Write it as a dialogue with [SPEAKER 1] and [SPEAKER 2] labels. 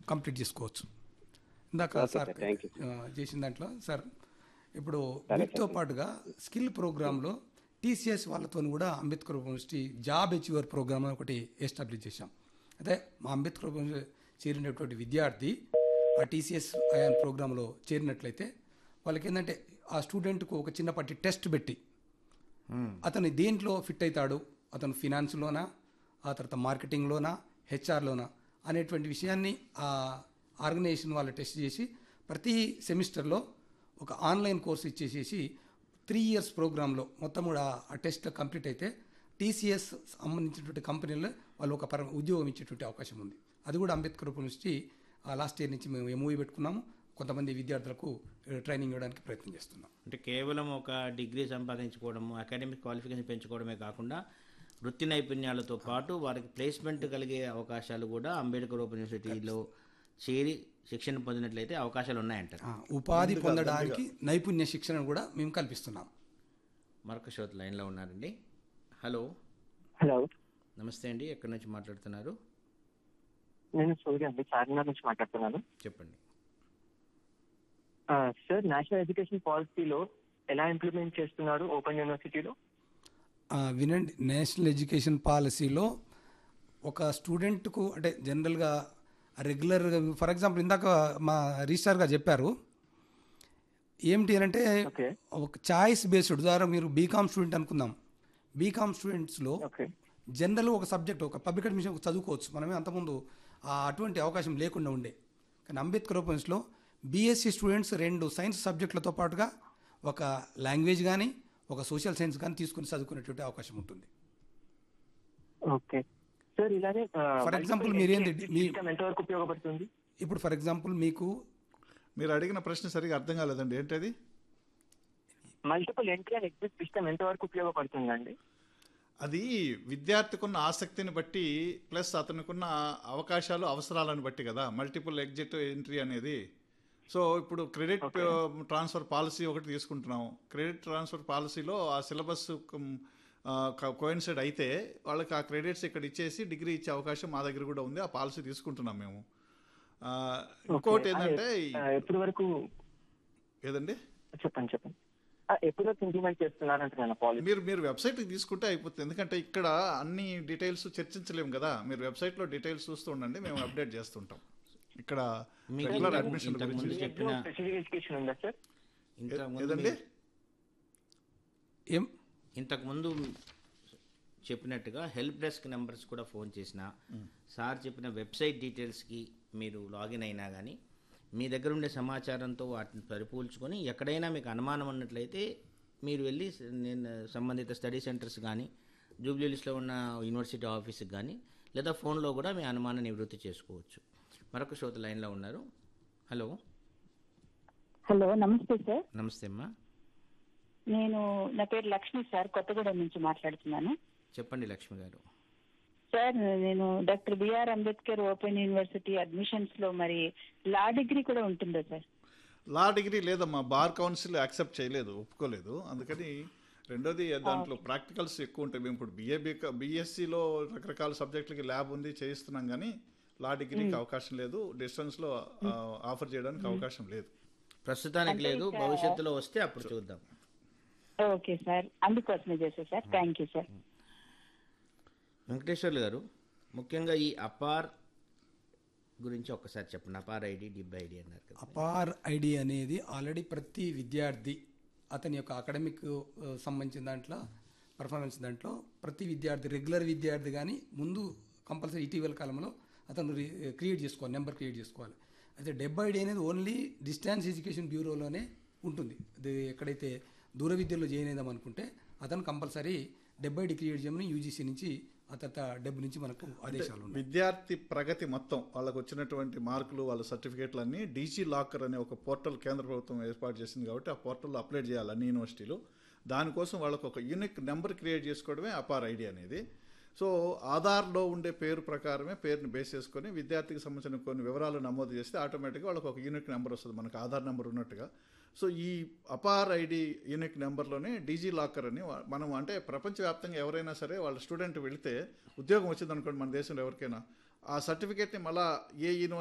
[SPEAKER 1] Complete చేసుకోవచ్చు ఇందాక
[SPEAKER 2] Okay,
[SPEAKER 1] sir
[SPEAKER 2] sir. Thank you.
[SPEAKER 1] ఆ, చేసిన దాంట్లో సార్ ఇప్పుడు వీటితో పాటుగా స్కిల్ ప్రోగ్రాంలో టీసీఎస్ వాళ్ళతో కూడా Ambedkar university job achiever program అని ఒకటి ఎస్టాబ్లిష్ చేశాం అయితే మా అంబేద్కర్ యూనివర్సిటీ చేరినటువంటి విద్యార్థి ఆ టీసీఎస్ ఐఎన్ ప్రోగ్రాంలో చేరినట్లయితే వాళ్ళకి ఏంటంటే ఆ స్టూడెంట్కు ఒక చిన్నపాటి టెస్ట్ పెట్టి అతను దేంట్లో ఫిట్ అవుతాడు అతను ఫినాన్స్లోనా ఆ తర్వాత మార్కెటింగ్లోనా హెచ్ఆర్లోనా అనేటువంటి విషయాన్ని ఆ ఆర్గనైజేషన్ వాళ్ళు టెస్ట్ చేసి ప్రతి సెమిస్టర్లో ఒక ఆన్లైన్ కోర్స్ ఇచ్చేసేసి త్రీ ఇయర్స్ ప్రోగ్రాంలో మొత్తం కూడా ఆ టెస్ట్ కంప్లీట్ అయితే టీసీఎస్ సంబంధించినటువంటి కంపెనీల్లో వాళ్ళు ఒక పర ఉద్యోగం ఇచ్చేటువంటి అవకాశం ఉంది అది కూడా అంబేద్కర్ యూనివర్సిటీ లాస్ట్ ఇయర్ నుంచి మేము ఎంఓఈ పెట్టుకున్నాము కొంతమంది విద్యార్థులకు ట్రైనింగ్ ఇవ్వడానికి ప్రయత్నం చేస్తున్నాం
[SPEAKER 3] అంటే కేవలం ఒక డిగ్రీ సంపాదించుకోవడము అకాడమిక్ క్వాలిఫికేషన్ పెంచుకోవడమే కాకుండా వృత్తి నైపుణ్యాలతో పాటు వారికి ప్లేస్మెంట్ కలిగే అవకాశాలు కూడా అంబేద్కర్ ఓపెన్ యూనివర్సిటీలో చేరి శిక్షణ పొందినట్లయితే అవకాశాలు ఉన్నాయంటారు
[SPEAKER 1] ఆ, ఉపాధి పొందడానికి నైపుణ్య శిక్షణ కూడా మేము కల్పిస్తున్నాం
[SPEAKER 3] మరొక శ్రోత లైన్లో ఉన్నారండి హలో
[SPEAKER 4] హలో
[SPEAKER 3] నమస్తే అండి ఎక్కడి నుంచి మాట్లాడుతున్నారు
[SPEAKER 4] నేను సూర్య అండి చార్మినార్ నుంచి మాట్లాడుతున్నాను
[SPEAKER 3] చెప్పండి
[SPEAKER 4] ఆ, సార్ నేషనల్ ఎడ్యుకేషన్ పాలసీలో ఎలా ఇంప్లిమెంట్ చేస్తున్నారు ఓపెన్ యూనివర్సిటీలో
[SPEAKER 1] ఆ, వినండి నేషనల్ ఎడ్యుకేషన్ పాలసీలో ఒక స్టూడెంట్కు అంటే జనరల్గా రెగ్యులర్గా ఫర్ ఎగ్జాంపుల్ ఇందాక మా రిజిస్టార్ గారు చెప్పారు ఏమిటి అని అంటే
[SPEAKER 4] ఓకే
[SPEAKER 1] ఒక చాయిస్ బేస్డ్ ఉదాహరణ మీరు బీకామ్ స్టూడెంట్ అనుకుందాం బీకామ్ స్టూడెంట్స్లో
[SPEAKER 4] ఓకే
[SPEAKER 1] జనరల్ ఒక సబ్జెక్ట్ ఒక పబ్లిక్ అడ్మిషన్ చదువుకోవచ్చు మనమే అంతకుముందు ఆ అటువంటి అవకాశం లేకుండా ఉండే కానీ అంబేద్కర్ ఓపెన్స్లో బీఎస్సీ స్టూడెంట్స్ రెండు సైన్స్ సబ్జెక్టులతో పాటుగా ఒక లాంగ్వేజ్ కానీ ఒక సోషల్ సైన్స్ కానీ తీసుకుని చదువుకునేటువంటి అవకాశం ఉంటుంది
[SPEAKER 4] ఓకే సార్ ఇలానే
[SPEAKER 1] For example, మీరేంది- మీ-
[SPEAKER 4] సిస్టమ్ ఎంతవరకు ఉపయోగపడుతుంది
[SPEAKER 1] ఇప్పుడు ఫర్ ఎగ్జాంపుల్ మీకు
[SPEAKER 5] మీరు అడిగిన ప్రశ్న సరిగా అర్థం కాలేదండి ఏంటది
[SPEAKER 4] multiple entry and exit system ఎంతవరకు ఉపయోగపడుతుందండి
[SPEAKER 5] అది విద్యార్థికున్న ఆసక్తిని బట్టి ప్లస్ అతనికున్న అవకాశాలు అవసరాలను బట్టి కదా మల్టిపుల్ ఎగ్జిట్ ఎంట్రీ అనేది సో ఇప్పుడు క్రెడిట్ ట్రాన్స్ఫర్ పాలసీ ఒకటి తీసుకుంటున్నాం క్రెడిట్ ట్రాన్స్ఫర్ పాలసీలో ఆ సిలబస్ కోయిన్సైడ్ అయితే వాళ్ళకి ఆ క్రెడిట్స్ ఇక్కడ ఇచ్చేసి డిగ్రీ ఇచ్చే అవకాశం మా దగ్గర కూడా ఉంది ఆ పాలసీ తీసుకుంటున్నాం మేము ఆ, ఇంకోటి ఏంటంటే
[SPEAKER 4] ఆ, ఎప్పటి వరకు
[SPEAKER 5] ఏదండి
[SPEAKER 4] చెప్పండి చెప్పండి ఆ, ఎప్పటి వరకు ఇంప్లిమెంట్ చేస్తున్నారు అంటున్నాను పాలసీ
[SPEAKER 5] మీరు మీరు వెబ్సైట్కి తీసుకుంటే అయిపోతుంది ఎందుకంటే ఇక్కడ అన్ని డీటెయిల్స్ చర్చించలేము కదా మీరు వెబ్సైట్లో డీటెయిల్స్ చూస్తూ ఉండండి మేము అప్డేట్ చేస్తుంటాం ఇక్కడ
[SPEAKER 3] మీకు
[SPEAKER 5] రెగ్యులర్
[SPEAKER 3] ఇంతకు-
[SPEAKER 5] అడ్మిషన్
[SPEAKER 3] ఇంతకు
[SPEAKER 5] గురించి
[SPEAKER 3] ముందు చెప్పిన
[SPEAKER 4] స్పెసిఫిక్ ఎడ్యుకేషన్ ఉందా సార్
[SPEAKER 3] ఇంతకుముందు
[SPEAKER 5] ఏదండి
[SPEAKER 3] మీరు-
[SPEAKER 1] ఏం
[SPEAKER 3] ఇంతకుముందు చెప్పినట్టుగా హెల్ప్ డెస్క్ నెంబర్స్ కూడా ఫోన్ చేసిన సార్ చెప్పిన వెబ్సైట్ డీటెయిల్స్కి మీరు లాగిన్ అయినా కానీ మీ దగ్గర ఉండే సమాచారంతో వాటిని సరిపోల్చుకొని ఎక్కడైనా మీకు అనుమానం ఉన్నట్లయితే మీరు వెళ్ళి స- నేను సంబంధిత స్టడీ సెంటర్స్ కానీ జూబ్లీస్లో ఉన్న యూనివర్సిటీ ఆఫీస్కి కానీ లేదా ఫోన్లో కూడా మీ అనుమానం నివృత్తి చేసుకోవచ్చు మరొక శ్రోత లైన్లో ఉన్నారు హలో
[SPEAKER 6] హలో నమస్తే సార్
[SPEAKER 3] నమస్తే అమ్మా
[SPEAKER 6] నేను నా పేరు లక్ష్మి సార్ కొత్తగూడెం నుంచి మాట్లాడుతున్నాను
[SPEAKER 3] చెప్పండి లక్ష్మి గారు
[SPEAKER 6] సార్ నేను doctor BR Ambedkar open university admissions లో మరి లా డిగ్రీ కూడా ఉంటుందా సార్
[SPEAKER 5] లా డిగ్రీ లేదమ్మా బార్ కౌన్సిల్ యాక్సెప్ట్ చేయలేదు ఒప్పుకోలేదు అందుకని రెండోది దాంట్లో ప్రాక్టికల్స్ ఎక్కువ ఉంటాయి మేము ఇప్పుడు బిఏ బిఎస్సిలో రకరకాల సబ్జెక్టులకి ల్యాబ్ ఉంది చేయిస్తున్నాం కానీ లా డిగ్రీకి అవకాశం లేదు డిస్టెన్స్లో ఆఫర్ చేయడానికి అవకాశం లేదు
[SPEAKER 3] ప్రస్తుతానికి లేదు భవిష్యత్తులో వస్తే అప్పుడు చూద్దాం
[SPEAKER 6] ఓకే సార్ అందుకోసమే చేసా sir thank you sir
[SPEAKER 3] Venkateswarlu garu ముఖ్యంగా ఈ అపార్ గురించి ఒక్కసారి చెప్పండి అపార్ ఐడి డిబ్ ఐడి అన్నారు కదా
[SPEAKER 1] అపార్ ఐడి అనేది ఆల్రెడీ ప్రతి విద్యార్థి అతని యొక్క అకాడమిక్ సంబంధించిన దాంట్లో పర్ఫార్మెన్స్ దాంట్లో ప్రతి విద్యార్థి రెగ్యులర్ విద్యార్థి కానీ ముందు కంపల్సరీ ఇటీవల కాలంలో అతను క్రియేట్ చేసుకోవాలి నెంబర్ క్రియేట్ చేసుకోవాలి అయితే డెబ్ ఐడి అనేది ఓన్లీ డిస్టెన్స్ ఎడ్యుకేషన్ బ్యూరోలోనే ఉంటుంది అది ఎక్కడైతే దూర విద్యలో జాయిన్ అయిదాం అనుకుంటే అతను కంపల్సరీ డెబ్ ఐడి క్రియేట్ చేయమని యూజీసీ నుంచి ఆ తర్వాత డెబ్ నుంచి మనకు ఆదేశాలు ఉన్నాయి
[SPEAKER 5] విద్యార్థి ప్రగతి మొత్తం వాళ్ళకు వచ్చినటువంటి మార్కులు వాళ్ళ సర్టిఫికేట్లు అన్ని డీజీ లాకర్ అనే ఒక పోర్టల్ కేంద్ర ప్రభుత్వం ఏర్పాటు చేసింది కాబట్టి ఆ పోర్టల్లో అప్లోడ్ చేయాలి అన్ని యూనివర్సిటీలు దానికోసం వాళ్ళకు ఒక యూనిక్ నెంబర్ క్రియేట్ చేసుకోవడమే అపార్ ఐడి అనేది సో ఆధార్లో ఉండే పేరు ప్రకారమే పేరుని బేస్ చేసుకొని విద్యార్థికి సంబంధించిన కొన్ని వివరాలు నమోదు చేస్తే ఆటోమేటిక్గా వాళ్ళకి ఒక యూనిక్ నెంబర్ వస్తుంది మనకు ఆధార్ నెంబర్ ఉన్నట్టుగా సో ఈ అపార్ ఐడి యూనిక్ నెంబర్లోనే డీజీ లాకర్ అని వా- మనం అంటే ప్రపంచవ్యాప్తంగా ఎవరైనా సరే వాళ్ళ స్టూడెంట్ వెళితే ఉద్యోగం వచ్చింది అనుకోండి మన దేశంలో ఎవరికైనా ఆ సర్టిఫికేట్ని మళ్ళీ ఏ యూనివర్సిటీ